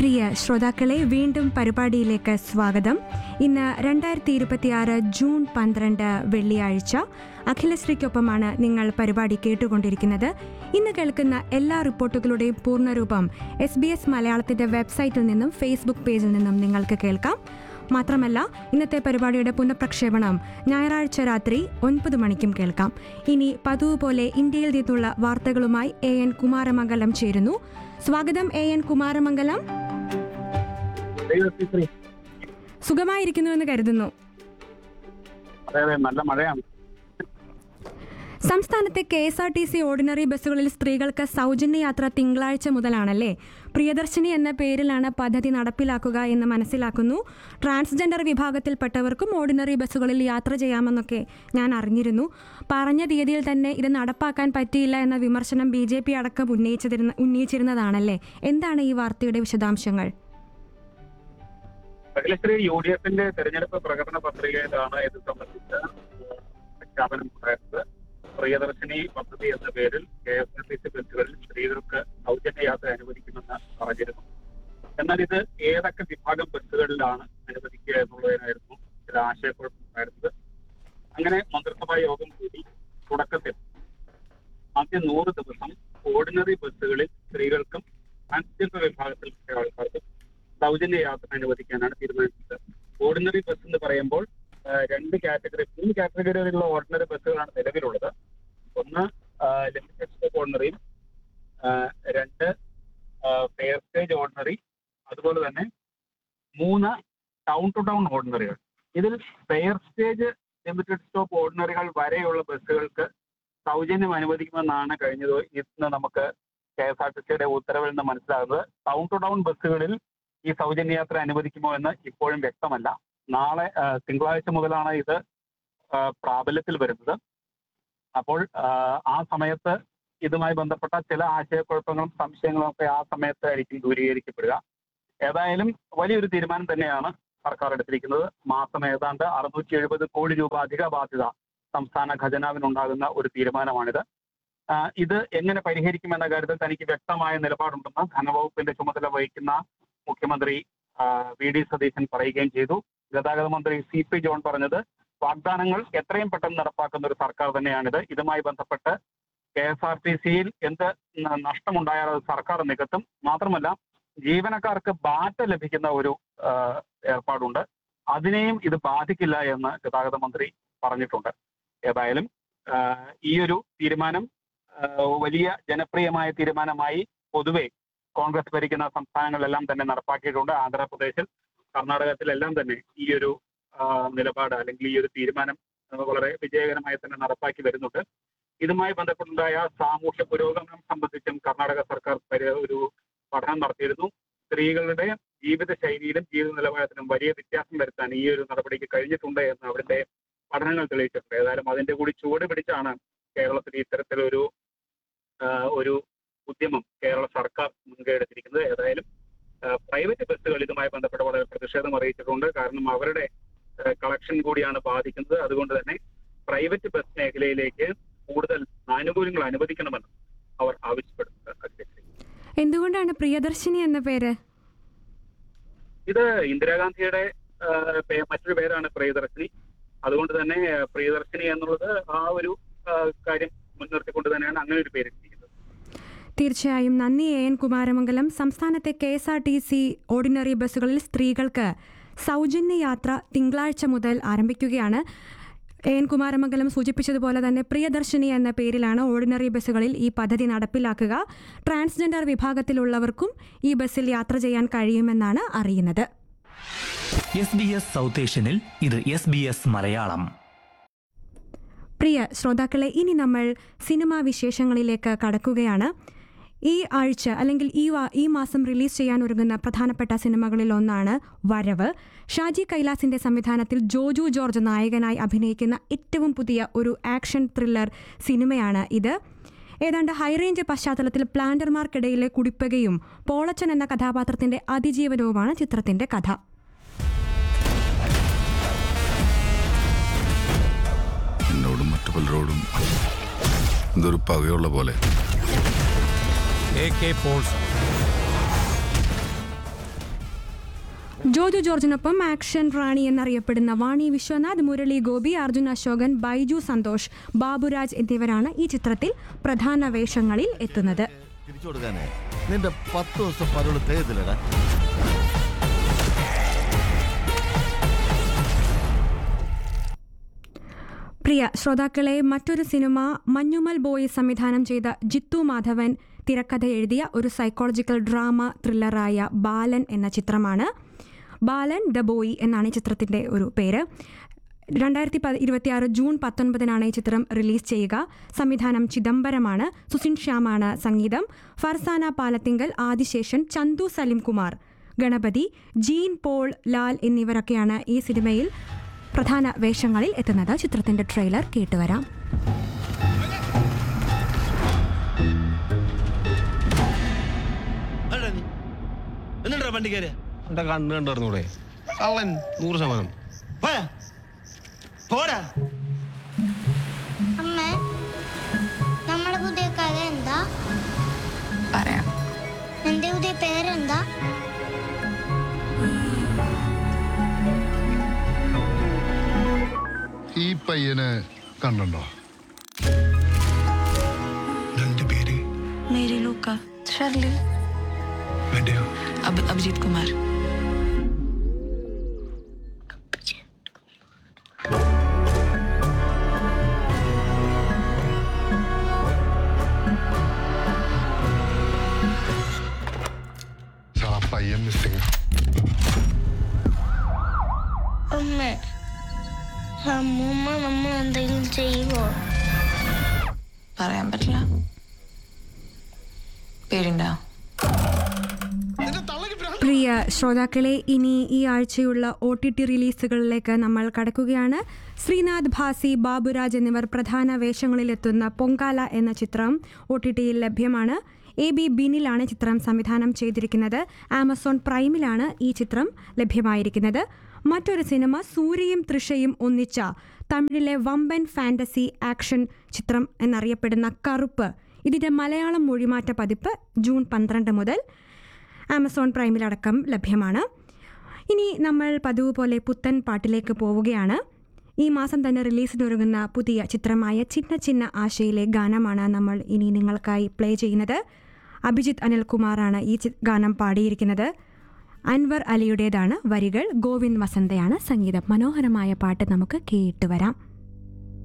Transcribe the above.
പ്രിയ ശ്രോതാക്കളെ വീണ്ടും പരിപാടിയിലേക്ക് സ്വാഗതം ഇന്ന് രണ്ടായിരത്തി ഇരുപത്തിയാറ് ജൂൺ പന്ത്രണ്ട് വെള്ളിയാഴ്ച അഖിലശ്രീക്കൊപ്പമാണ് നിങ്ങൾ പരിപാടി കേട്ടുകൊണ്ടിരിക്കുന്നത് ഇന്ന് കേൾക്കുന്ന എല്ലാ റിപ്പോർട്ടുകളുടെയും പൂർണ്ണരൂപം എസ് ബി എസ് മലയാളത്തിന്റെ വെബ്സൈറ്റിൽ നിന്നും ഫേസ്ബുക്ക് പേജിൽ നിന്നും നിങ്ങൾക്ക് കേൾക്കാം മാത്രമല്ല ഇന്നത്തെ പരിപാടിയുടെ പുനഃപ്രക്ഷേപണം ഞായറാഴ്ച രാത്രി ഒൻപത് മണിക്കും കേൾക്കാം ഇനി പതിവ് പോലെ ഇന്ത്യയിൽ നിന്നുള്ള വാർത്തകളുമായി എ എൻ കുമാരമംഗലം ചേരുന്നു സ്വാഗതം എ എൻ കുമാരമംഗലം ദൈവത്തിശ്രീ സുഖമായിരിക്കുന്നുവെന്ന് കരുതുന്നു അതെ അതെ നല്ല മഴയാണ് സംസ്ഥാനത്തെ K S R T C ordinary ബസ്സുകളിൽ സ്ത്രീകൾക്ക് സൗജന്യ യാത്ര തിങ്കളാഴ്ച മുതലാണല്ലേ പ്രിയദർശിനി എന്ന പേരിലാണ് പദ്ധതി നടപ്പിലാക്കുക എന്ന് മനസ്സിലാക്കുന്നു ട്രാൻസ്ജെൻഡർ വിഭാഗത്തിൽപ്പെട്ടവർക്കും ഓർഡിനറി ബസ്സുകളിൽ യാത്ര ചെയ്യാമെന്നൊക്കെ ഞാൻ അറിഞ്ഞിരുന്നു പറഞ്ഞ തീയതിയിൽ തന്നെ ഇത് നടപ്പാക്കാൻ പറ്റിയില്ല എന്ന വിമർശനം ബി ജെ പി അടക്കം ഉന്നയിച്ചിരുന്ന ഉന്നയിച്ചിരുന്നതാണല്ലേ എന്താണ് ഈ വാർത്തയുടെ വിശദാംശങ്ങൾ അഖിലശ്രീ യു ഡി എഫിന്റെ തെരഞ്ഞെടുപ്പ് പ്രകടന പത്രികയിലാണ് ഇത് സംബന്ധിച്ച പ്രഖ്യാപനം ഉണ്ടായത് പ്രിയദർശിനി പദ്ധതി എന്ന പേരിൽ K S R T C ബസ്സുകളിൽ സ്ത്രീകൾക്ക് സൗജന്യ യാത്ര അനുവദിക്കുമെന്ന് പറഞ്ഞിരുന്നു എന്നാൽ ഇത് ഏതൊക്കെ വിഭാഗം ബസ്സുകളിലാണ് അനുവദിക്കുക എന്നുള്ളതിനായിരുന്നു ചില ആശയക്കുഴപ്പമുണ്ടായിരുന്നത് അങ്ങനെ മന്ത്രിസഭാ യോഗം കൂടി തുടക്കത്തിൽ ആദ്യ നൂറ് ദിവസം ഓർഡിനറി ബസ്സുകളിൽ സ്ത്രീകൾക്കും ട്രാൻസ്ജെൻഡർ വിഭാഗത്തിൽപ്പെട്ട ആൾക്കാർക്കും സൗജന്യ യാത്ര അനുവദിക്കാനാണ് തീരുമാനിച്ചത് ഓർഡിനറി ബസ് എന്ന് പറയുമ്പോൾ ആ, രണ്ട് കാറ്റഗറി മൂന്ന് കാറ്റഗറിയിലുള്ള ഓർഡിനറി ബസ്സുകളാണ് നിലവിലുള്ളത് ഒന്ന് ലിമിറ്റഡ് സ്റ്റോപ്പ് ഓർഡിനറിയും ആ, രണ്ട് ഫെയർ സ്റ്റേജ് ഓർഡിനറി അതുപോലെ തന്നെ മൂന്ന് ടൗൺ ടു ടൗൺ ഓർഡിനറികൾ ഇതിൽ ഫെയർ സ്റ്റേജ് ലിമിറ്റഡ് സ്റ്റോപ്പ് ഓർഡിനറികൾ വരെയുള്ള ബസ്സുകൾക്ക് സൗജന്യം അനുവദിക്കുമെന്നാണ് കഴിഞ്ഞ ദിവ- ഇന്ന് നമുക്ക് കെ എസ് ആർ ടി സിയുടെ ഉത്തരവിൽ നിന്ന് മനസ്സിലാകുന്നത് ടൗൺ ടു ടൗൺ ബസ്സുകളിൽ ഈ സൗജന്യ യാത്ര അനുവദിക്കുമോ എന്ന് ഇപ്പോഴും വ്യക്തമല്ല നാളെ ആ, തിങ്കളാഴ്ച മുതലാണ് ഇത് ആ, പ്രാബല്യത്തിൽ വരുന്നത് അപ്പോൾ ആ, ആ സമയത്ത് ഇതുമായി ബന്ധപ്പെട്ട ചില ആശയക്കുഴപ്പങ്ങളും സംശയങ്ങളും ഒക്കെ ആ സമയത്തായിരിക്കും ദൂരീകരിക്കപ്പെടുക ഏതായാലും വലിയൊരു തീരുമാനം തന്നെയാണ് സർക്കാർ എടുത്തിരിക്കുന്നത് മാസം ഏതാണ്ട് അറുന്നൂറ്റി എഴുപത് കോടി രൂപ അധിക ബാധ്യത സംസ്ഥാന ഖജനാവിനുണ്ടാകുന്ന ഒരു തീരുമാനമാണിത് ആ, ഇത് എങ്ങനെ പരിഹരിക്കുമെന്ന കാര്യത്തിൽ തനിക്ക് വ്യക്തമായ നിലപാടുണ്ടെന്ന് ധനവകുപ്പിന്റെ ചുമതല വഹിക്കുന്ന മുഖ്യമന്ത്രി ആ, വി ഡി സതീശൻ പറയുകയും ചെയ്തു ഗതാഗത മന്ത്രി സി പി ജോൺ പറഞ്ഞത് വാഗ്ദാനങ്ങൾ എത്രയും പെട്ടെന്ന് നടപ്പാക്കുന്ന ഒരു സർക്കാർ തന്നെയാണിത് ഇതുമായി ബന്ധപ്പെട്ട് കെ എസ് ആർ ടി സിയിൽ എന്ത് ന- നഷ്ടമുണ്ടായാൽ അത് സർക്കാർ നികത്തും മാത്രമല്ല ജീവനക്കാർക്ക് ബാറ്റ ലഭിക്കുന്ന ഒരു ആ, ഏർപ്പാടുണ്ട് അതിനെയും ഇത് ബാധിക്കില്ല എന്ന് ഗതാഗത മന്ത്രി പറഞ്ഞിട്ടുണ്ട് ഏതായാലും ആ, ഈ ഒരു തീരുമാനം ആ, വലിയ ജനപ്രിയമായ തീരുമാനമായി പൊതുവെ കോൺഗ്രസ് ഭരിക്കുന്ന സംസ്ഥാനങ്ങളിലെല്ലാം തന്നെ നടപ്പാക്കിയിട്ടുണ്ട് ആന്ധ്രാപ്രദേശിൽ കർണാടകത്തിലെല്ലാം തന്നെ ഈ ഒരു ആ, നിലപാട് അല്ലെങ്കിൽ ഈ ഒരു തീരുമാനം ആ, വളരെ വിജയകരമായി തന്നെ നടപ്പാക്കി വരുന്നുണ്ട് ഇതുമായി ബന്ധപ്പെട്ടുണ്ടായ സാമൂഹ്യ പുരോഗമനം സംബന്ധിച്ചും കർണാടക സർക്കാർ പരി- ഒരു പഠനം നടത്തിയിരുന്നു സ്ത്രീകളുടെ ജീവിത ശൈലിയിലും ജീവിത നിലവാരത്തിലും വലിയ വ്യത്യാസം വരുത്താൻ ഈ ഒരു നടപടിക്ക് കഴിഞ്ഞിട്ടുണ്ട് എന്ന് അവരുടെ പഠനങ്ങൾ തെളിയിച്ചിട്ടുണ്ട് ഏതായാലും അതിന്റെ കൂടി ചുവട് പിടിച്ചാണ് കേരളത്തിൽ ഇത്തരത്തിലൊരു ആ, ഒരു ഉദ്യമം കേരള സർക്കാർ മുൻകൈ എടുത്തിരിക്കുന്നത് ഏതായാലും ആ, പ്രൈവറ്റ് ബസ്സുകൾ ഇതുമായി ബന്ധപ്പെട്ട് വളരെ പ്രതിഷേധം അറിയിച്ചിട്ടുണ്ട് കാരണം അവരുടെ ആ, കളക്ഷൻ കൂടിയാണ് ബാധിക്കുന്നത് അതുകൊണ്ട് തന്നെ പ്രൈവറ്റ് ബസ് മേഖലയിലേക്ക് കൂടുതൽ ആനുകൂല്യങ്ങൾ അനുവദിക്കണമെന്ന് അവർ ആവശ്യപ്പെടുന്നുണ്ട് അധ്യക്ഷ എന്തുകൊണ്ടാണ് പ്രിയദർശിനി എന്ന പേര് ഇത് ഇന്ദിരാഗാന്ധിയുടെ ആ, പേ- മറ്റൊരു പേരാണ് പ്രിയദർശിനി അതുകൊണ്ട് തന്നെ ആ, പ്രിയദർശിനി എന്നുള്ളത് ആ ഒരു ആ, കാര്യം മുൻനിർത്തിക്കൊണ്ട് തന്നെയാണ് അങ്ങനെ ഒരു പേര് ഇട്ടിരിക്കുന്നത് തീർച്ചയായും നന്ദി എ എൻ കുമാരമംഗലം സംസ്ഥാനത്തെ K S R T C ordinary ബസ്സുകളിൽ സ്ത്രീകൾക്ക് സൗജന്യ യാത്ര തിങ്കളാഴ്ച മുതൽ ആരംഭിക്കുകയാണ് എ എൻ കുമാരമംഗലം സൂചിപ്പിച്ചതുപോലെ തന്നെ പ്രിയദർശിനി എന്ന പേരിലാണ് ഓർഡിനറി ബസ്സുകളിൽ ഈ പദ്ധതി നടപ്പിലാക്കുക ട്രാൻസ്ജെൻഡർ വിഭാഗത്തിലുള്ളവർക്കും ഈ ബസ്സിൽ യാത്ര ചെയ്യാൻ കഴിയുമെന്നാണ് അറിയുന്നത് എസ് ബി എസ് സൗത്ത് ഏഷ്യനിൽ ഇത് എസ് ബി എസ് മലയാളം പ്രിയ ശ്രോതാക്കളെ ഇനി നമ്മൾ സിനിമാ വിശേഷങ്ങളിലേക്ക് കടക്കുകയാണ് ഈ ആഴ്ച അല്ലെങ്കിൽ ഈ വാ ഈ മാസം റിലീസ് ചെയ്യാൻ ഒരുങ്ങുന്ന പ്രധാനപ്പെട്ട സിനിമകളിൽ ഒന്നാണ് വരവ് ഷാജി കൈലാസിന്റെ സംവിധാനത്തിൽ ജോജു ജോർജ് നായകനായി അഭിനയിക്കുന്ന ഏറ്റവും പുതിയ ഒരു ആക്ഷൻ ത്രില്ലർ സിനിമയാണ് ഇത് ഏതാണ്ട് ഹൈറേഞ്ച് പശ്ചാത്തലത്തിൽ പ്ലാന്റർമാർക്കിടയിലെ കുടിപ്പകയും പോളച്ചൻ എന്ന കഥാപാത്രത്തിന്റെ അതിജീവനവുമാണ് ചിത്രത്തിന്റെ കഥ എന്നോടും മറ്റു പലരോടും എന്തൊരു പകയുള്ള പോലെ എ കെ പോൾസ് ജോജു ജോർജിനൊപ്പം ആക്ഷൻ റാണി എന്നറിയപ്പെടുന്ന വാണി വിശ്വനാഥ് മുരളി ഗോപി അർജുൻ അശോകൻ ബൈജു സന്തോഷ് ബാബുരാജ് എന്നിവരാണ് ഈ ചിത്രത്തിൽ പ്രധാന വേഷങ്ങളിൽ എത്തുന്നത് തിരിച്ചു കൊടുക്കാനേ നിന്റെ പത്ത് ദിവസം പരോള് തേയത്തില്ലടാ പ്രിയ ശ്രോതാക്കളെ മറ്റൊരു സിനിമ മഞ്ഞുമൽ ബോയ് സംവിധാനം ചെയ്ത ജിത്തു മാധവൻ തിരക്കഥ എഴുതിയ ഒരു സൈക്കോളജിക്കൽ ഡ്രാമ ത്രില്ലറായ ബാലൻ എന്ന ചിത്രമാണ് ബാലൻ ദ ബോയ് എന്നാണ് ഈ ചിത്രത്തിൻ്റെ ഒരു പേര് രണ്ടായിരത്തി പ ഇരുപത്തിയാറ് ജൂൺ പത്തൊൻപതിനാണ് ഈ ചിത്രം റിലീസ് ചെയ്യുക സംവിധാനം ചിദംബരമാണ് സുസിൻ ശ്യാമാണ് സംഗീതം ഫർസാന പാലത്തിങ്കൽ ആദിശേഷൻ ചന്തു സലിം കുമാർ ഗണപതി ജീൻ പോൾ ലാൽ എന്നിവരൊക്കെയാണ് ഈ സിനിമയിൽ പ്രധാന വേഷങ്ങളിൽ എത്തുന്നത് ചിത്രത്തിന്റെ ട്രെയിലർ കേട്ടുവരാം അല്ലടാ നീ എന്നിട്ടാ വണ്ടി കയറിയ എന്റെ കണ്ണ് കണ്ടിരുന്നൂടെ കള്ളൻ നൂറ് ശതമാനം പോയാ പോടാ അമ്മ നമ്മളെ പുതിയ കഥ എന്താ പറയാം എന്റെ പുതിയ പേരെന്താ ഈ പയ്യനെ കണ്ടോ നിന്റെ പേര് മേരി ലൂക്ക ഷർലി എവിടെയോ അബ് അഭിജിത് കുമാർ സാ പയ്യൻ മിസ്സിങ് അമ്മ അമ്മൂമ്മ നമ്മൾ എന്തെങ്കിലും ചെയ്യുമോ പറയാൻ പറ്റില്ല പേരുണ്ടോ പ്രിയ ശ്രോതാക്കളെ ഇനി ഈ ആഴ്ചയുള്ള ഒ ടി ടി റിലീസുകളിലേക്ക് നമ്മൾ കടക്കുകയാണ് ശ്രീനാഥ് ഭാസി ബാബുരാജ് എന്നിവർ പ്രധാന വേഷങ്ങളിലെത്തുന്ന പൊങ്കാല എന്ന ചിത്രം ഒ ടി ടിയിൽ ലഭ്യമാണ് എ ബി ബിനിലാണ് ചിത്രം സംവിധാനം ചെയ്തിരിക്കുന്നത് ആമസോൺ പ്രൈമിലാണ് ഈ ചിത്രം ലഭ്യമായിരിക്കുന്നത് മറ്റൊരു സിനിമ സൂര്യയും തൃഷയും ഒന്നിച്ച തമിഴിലെ വമ്പൻ ഫാന്റസി ആക്ഷൻ ചിത്രം എന്നറിയപ്പെടുന്ന കറുപ്പ് ഇതിൻ്റെ മലയാളം മൊഴിമാറ്റ പതിപ്പ് ജൂൺ പന്ത്രണ്ട് മുതൽ ആമസോൺ പ്രൈമിലടക്കം ലഭ്യമാണ് ഇനി നമ്മൾ പതിവ് പോലെ പുത്തൻ പാട്ടിലേക്ക് പോവുകയാണ് ഈ മാസം തന്നെ റിലീസിനൊരുങ്ങുന്ന പുതിയ ചിത്രമായ ചിന്ന ചിന്ന ആശയിലെ ഗാനമാണ് നമ്മൾ ഇനി നിങ്ങൾക്കായി പ്ലേ ചെയ്യുന്നത് അഭിജിത്ത് അനിൽകുമാറാണ് ഈ ചി- ഗാനം പാടിയിരിക്കുന്നത് അൻവർ അലിയുടേതാണ് വരികൾ ഗോവിന്ദ് വസന്തയാണ് സംഗീതം മനോഹരമായ പാട്ട് നമുക്ക് കേട്ടുവരാം